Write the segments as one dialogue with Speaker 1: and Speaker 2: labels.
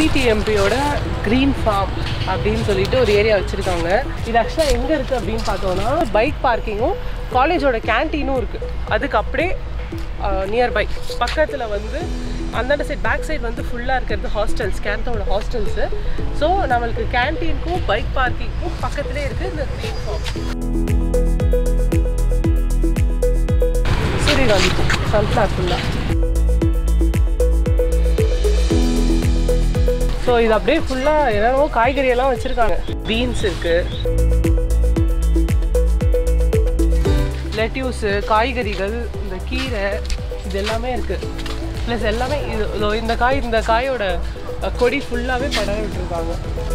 Speaker 1: டிடிஎம்பியோட green form அப்படின்னு சொல்லிட்டு ஒரு ஏரியா வச்சுருக்காங்க இது ஆக்சுவலாக எங்கே இருக்குது அப்படின்னு பார்த்தோன்னா பைக் பார்க்கிங்கும் காலேஜோட கேன்டீனும் இருக்குது அதுக்கு அப்படியே நியர்பை பக்கத்தில் வந்து அந்தாண்ட சைட் பேக் சைடு வந்து ஃபுல்லாக இருக்கிறது ஹாஸ்டல்ஸ் கேண்டோட ஹாஸ்டல்ஸு ஸோ நம்மளுக்கு கேன்டீனுக்கும் பைக் பார்க்கிங்க்கும் பக்கத்துலேயே இருக்குது இந்த க்ரீன் ஃபார்ம் சூரியகாந்தி பூ சன்ஃப்ளவர் ஃபுல்லாக ஸோ இது அப்படியே ஃபுல்லாக என்னென்னமோ காய்கறி எல்லாம் வச்சுருக்காங்க பீன்ஸ் இருக்குது லெட்யூஸு காய்கறிகள் இந்த கீரை இது எல்லாமே இருக்குது ப்ளஸ் எல்லாமே இது இதோ இந்த காய் இந்த காயோட அஹ், கொடி ஃபுல்லாகவே படம் விட்டுருக்காங்க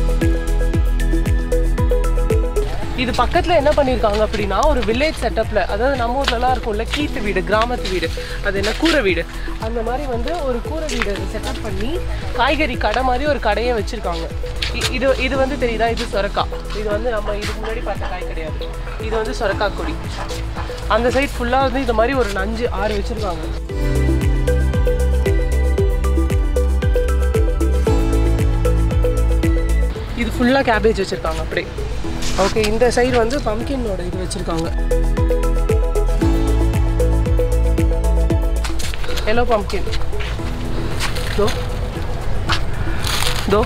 Speaker 1: இது பக்கத்தில் என்ன பண்ணியிருக்காங்க அப்படின்னா ஒரு வில்லேஜ் செட்டப்பில் அதாவது நம்ம ஊர்லலாம் இருக்கும்ல கீத்து வீடு கிராமத்து வீடு அது என்ன கூரை வீடு அந்த மாதிரி வந்து ஒரு கூரை வீடு செட்டப் பண்ணி காய்கறி கடை மாதிரி ஒரு கடையை வச்சுருக்காங்க இது இது வந்து தெரியுதா இது சொரக்கா இது வந்து நம்ம இதுக்கு முன்னாடி பார்த்த காய் கிடையாது இது வந்து சொரக்கா கொடி அந்த சைட் ஃபுல்லாக வந்து இது மாதிரி ஒரு அஞ்சு ஆறு வச்சுருக்காங்க இது ஃபுல்லாக கேபேஜ் வச்சுருக்காங்க அப்படியே ஓகே இந்த சைடு வந்து பம்கினோட இது வச்சுருக்காங்க எல்லோ பம்கின் தோ தோ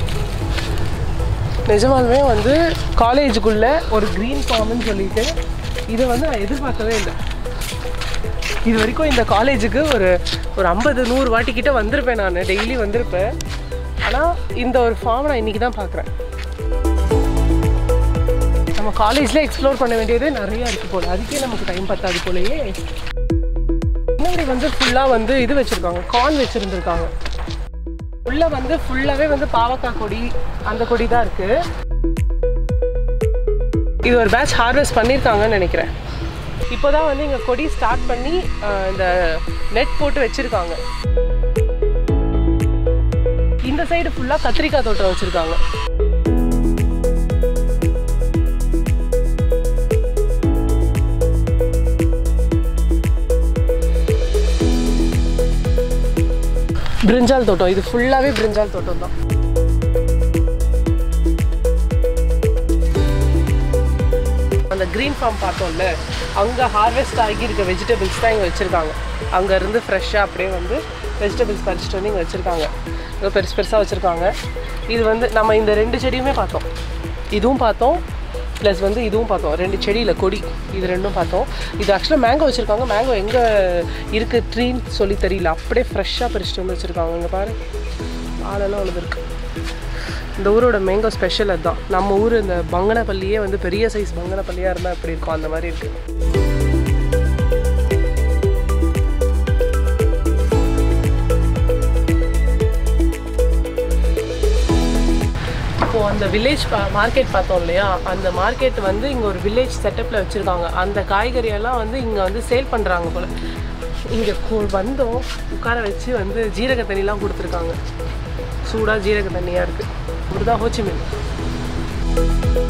Speaker 1: நிஜமாலுமே வந்து காலேஜுக்குள்ளே ஒரு க்ரீன் ஃபார்ம்னு சொல்லிட்டு இதை வந்து நான் எதிர்பார்க்கவே இல்லை இது வரைக்கும் இந்த காலேஜுக்கு ஒரு ஒரு ஐம்பது நூறு வாட்டி கிட்ட வந்திருப்பேன் நான் டெய்லி வந்திருப்பேன் ஆனால் இந்த ஒரு ஃபார்ம் நான் இன்றைக்கி தான் பார்க்குறேன் நம்ம காலேஜில் எக்ஸ்ப்ளோர் பண்ண வேண்டியது நிறைய இருக்குது போல அதுக்கே நமக்கு டைம் பத்தாது போலயே முன்னாடி வந்து ஃபுல்லாக வந்து இது வச்சுருக்காங்க கார்ன் வச்சுருந்துருக்காங்க உள்ளே வந்து ஃபுல்லாகவே வந்து பாவக்காய் கொடி அந்த கொடி தான் இருக்குது இது ஒரு பேட்ச் ஹார்வெஸ்ட் பண்ணியிருக்காங்கன்னு நினைக்கிறேன் இப்போ தான் வந்து இங்கே கொடி ஸ்டார்ட் பண்ணி அஹ், இந்த நெட் போட்டு வச்சுருக்காங்க இந்த சைடு ஃபுல்லாக கத்திரிக்காய் தோட்டம் வச்சுருக்காங்க பிரிஞ்சால் தோட்டம் இது ஃபுல்லாகவே பிரிஞ்சால் தோட்டம் தான் அந்த க்ரீன் ஃபார்ம் பார்த்தோம்ல அங்கே ஹார்வெஸ்ட் ஆகி இருக்க வெஜிடபிள்ஸ் தான் இங்கே வச்சுருக்காங்க அங்கேருந்து ஃப்ரெஷ்ஷாக அப்படியே வந்து வெஜிடபிள்ஸ் பறிச்சுட்டு வந்து இங்கே வச்சுருக்காங்க இங்கே பெருசு பெருசாக வச்சுருக்காங்க இது வந்து நம்ம இந்த ரெண்டு செடியுமே பார்த்தோம் இதுவும் பார்த்தோம் ப்ளஸ் வந்து இதுவும் பார்த்தோம் ரெண்டு செடியில் கொடி இது ரெண்டும் பார்த்தோம் இது ஆக்சுவலாக மேங்கோ வச்சுருக்காங்க மேங்கோ எங்கே இருக்குது ட்ரீன்னு சொல்லி தெரியல அப்படியே ஃப்ரெஷ்ஷாக பறிச்சுட்டு வந்து வச்சுருக்காங்க இங்கே பாரு ஆளெல்லாம் உழுது இருக்கு இந்த ஊரோட மேங்கோ ஸ்பெஷல் அதுதான் நம்ம ஊர் இந்த பங்கனப்பள்ளியே வந்து பெரிய சைஸ் பங்கனப்பள்ளியாக இருந்தால் எப்படி இருக்கும் அந்த மாதிரி இருக்குது இப்போது அந்த வில்லேஜ் மார்க்கெட் பார்த்தோம் இல்லையா அந்த மார்க்கெட் வந்து இங்கே ஒரு வில்லேஜ் செட்டப்பில் வச்சுருக்காங்க அந்த காய்கறியெல்லாம் வந்து இங்கே வந்து சேல் பண்ணுறாங்க போல் இங்கே வந்தோம் உட்கார வச்சு வந்து ஜீரக தண்ணிலாம் கொடுத்துருக்காங்க சூடாக ஜீரக தண்ணியாக இருக்குது இப்படிதான் ஹோச்சிமின்